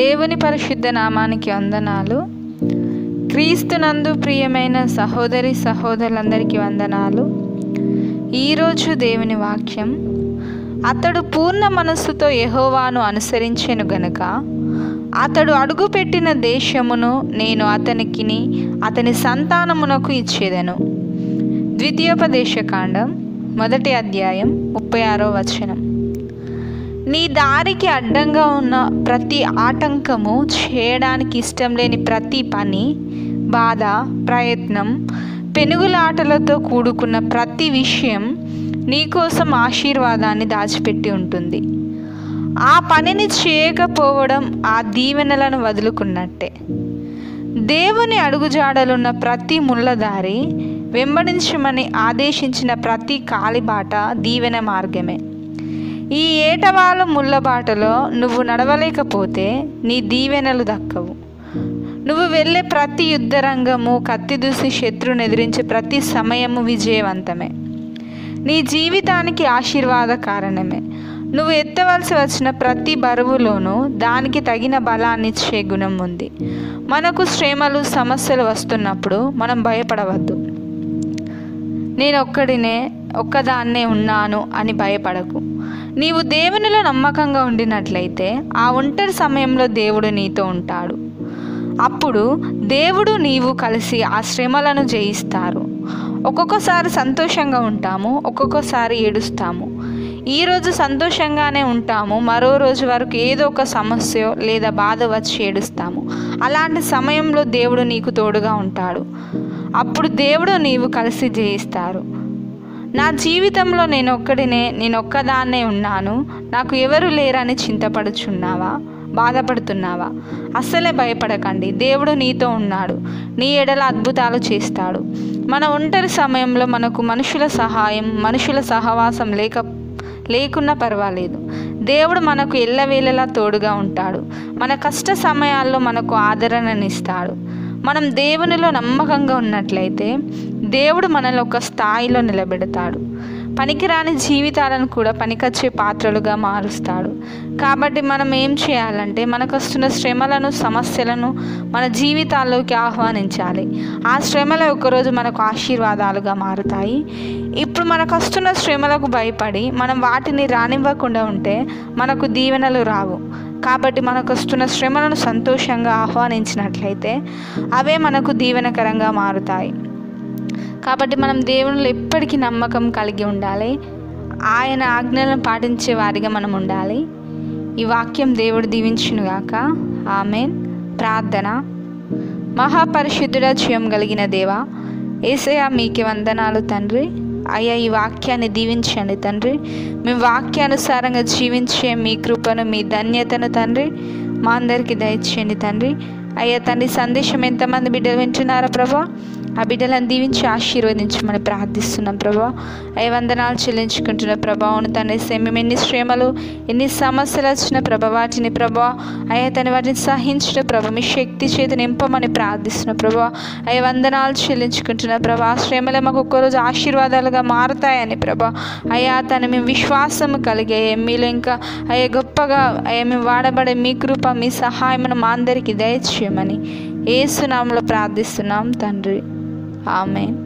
దేవుని పరిశుద్ధ నామానికి వందనాలు క్రీస్తునందు ప్రియమైన సహోదరి సహోదరులందరికీ వందనాలు ఈరోజు దేవుని వాక్యం అతడు పూర్ణ మనస్సుతో యెహోవాను అనుసరించెను గనుక అతడు అడుగుపెట్టిన దేశమును నేను అతనికిని అతని సంతానమునకు ఇచ్చేదను ద్వితీయోపదేశకాండం మొదటి అధ్యాయం ముప్పై ఆరో వచనం నీ దారికి అడ్డంగా ఉన్న ప్రతి ఆటంకము చేయడానికి ఇష్టం లేని ప్రతి పని బాధ ప్రయత్నం పెనుగులాటలతో కూడుకున్న ప్రతి విషయం నీకోసం ఆశీర్వాదాన్ని దాచిపెట్టి ఉంటుంది ఆ పనిని చేయకపోవడం ఆ దీవెనలను వదులుకున్నట్టే దేవుని అడుగుజాడలున్న ప్రతి ముళ్ళదారి వెంబడించమని ఆదేశించిన ప్రతి కాలిబాట దీవెన మార్గమే ఈ ఏటవాలు ముళ్ళబాటలో నువ్వు నడవలేకపోతే నీ దీవెనలు దక్కవు నువ్వు వెళ్ళే ప్రతి యుద్ధరంగము కత్తి దూసి శత్రువుని ఎదిరించే ప్రతి సమయము విజయవంతమే నీ జీవితానికి ఆశీర్వాద కారణమే నువ్వు ఎత్తవలసి వచ్చిన ప్రతి బరువులోనూ దానికి తగిన బలాన్ని ఇచ్చే గుణం ఉంది మనకు శ్రమలు సమస్యలు వస్తున్నప్పుడు మనం భయపడవద్దు నేను ఒక్కడినే ఒక్కదాన్నే ఉన్నాను అని భయపడకు నీవు దేవునిలో నమ్మకంగా ఉండినట్లయితే ఆ ఒంటరి సమయంలో దేవుడు నీతో ఉంటాడు అప్పుడు దేవుడు నీవు కలిసి ఆ శ్రమలను జయిస్తారు ఒక్కొక్కసారి సంతోషంగా ఉంటాము ఒక్కొక్కసారి ఏడుస్తాము ఈరోజు సంతోషంగానే ఉంటాము మరో రోజు వరకు ఏదో ఒక సమస్య లేదా బాధ వచ్చి ఏడుస్తాము అలాంటి సమయంలో దేవుడు నీకు తోడుగా ఉంటాడు అప్పుడు దేవుడు నీవు కలిసి జయిస్తారు నా జీవితంలో నేను ఒక్కడినే నేను ఒక్కదాన్నే ఉన్నాను నాకు ఎవరు లేరని చింతపడుచున్నావా బాధపడుతున్నావా అస్సలే భయపడకండి దేవుడు నీతో ఉన్నాడు నీ ఎడల అద్భుతాలు చేస్తాడు మన ఒంటరి సమయంలో మనకు మనుషుల సహాయం మనుషుల సహవాసం లేక లేకున్నా పర్వాలేదు దేవుడు మనకు ఎల్లవేళలా తోడుగా ఉంటాడు మన కష్ట సమయాల్లో మనకు ఆదరణనిస్తాడు మనం దేవునిలో నమ్మకంగా ఉన్నట్లయితే దేవుడు మనల్ని ఒక స్థాయిలో నిలబెడతాడు పనికిరాని జీవితాలను కూడా పనికొచ్చే పాత్రలుగా మారుస్తాడు కాబట్టి మనం ఏం చేయాలంటే మనకు వస్తున్న శ్రమలను సమస్యలను మన జీవితాల్లోకి ఆహ్వానించాలి ఆ శ్రమలు ఒకరోజు మనకు ఆశీర్వాదాలుగా మారుతాయి ఇప్పుడు మనకు వస్తున్న శ్రమలకు భయపడి మనం వాటిని రానివ్వకుండా ఉంటే మనకు దీవెనలు రావు కాబట్టి మనకు వస్తున్న శ్రమలను సంతోషంగా ఆహ్వానించినట్లయితే అవే మనకు దీవెనకరంగా మారుతాయి కాబట్టి మనం దేవునిలో ఎప్పటికీ నమ్మకం కలిగి ఉండాలి ఆయన ఆజ్ఞలను పాటించే వారిగా మనం ఉండాలి ఈ వాక్యం దేవుడు దీవించునుగాక ఆమెన్ ప్రార్థన మహాపరిశుద్ధుడ జీవం కలిగిన దేవ ఏసయ మీకే వందనాలు తండ్రి అయ్యా ఈ వాక్యాన్ని దీవించండి తండ్రి మేము వాక్యానుసారంగా జీవించే మీ కృపను మీ ధన్యతను తండ్రి మా అందరికీ దయచేయండి తండ్రి అయ్యా తండ్రి సందేశం ఎంతమంది బిడ్డలు వింటున్నారా ప్రభా ఆ బిడ్డలను దీవించి ఆశీర్వదించమని ప్రార్థిస్తున్నాం ప్రభా అయ్యా వందనాలు చెల్లించుకుంటున్న ప్రభావం తండ్రి మేము ఎన్ని శ్రమలు ఎన్ని సమస్యలు వచ్చిన ప్రభా వాటిని ప్రభా అయ్యా తన వాటిని సహించిన ప్రభా మీ శక్తి చేత నింపమని ప్రార్థిస్తున్న ప్రభా అయ్యా వందనాలు చెల్లించుకుంటున్న ప్రభా ఆ శ్రమలే మాకు ఒక్కరోజు ఆశీర్వాదాలుగా మారుతాయని ప్రభా అయ్యా తను మేము విశ్వాసం కలిగే మీలో ఇంకా అయ్యా గొప్పగా అయ్యా మేము వాడబడే మీ కృప మీ సహాయం మా అందరికీ దయచేయమని ఏసునామంలో ప్రార్థిస్తున్నాం తండ్రి ఆమె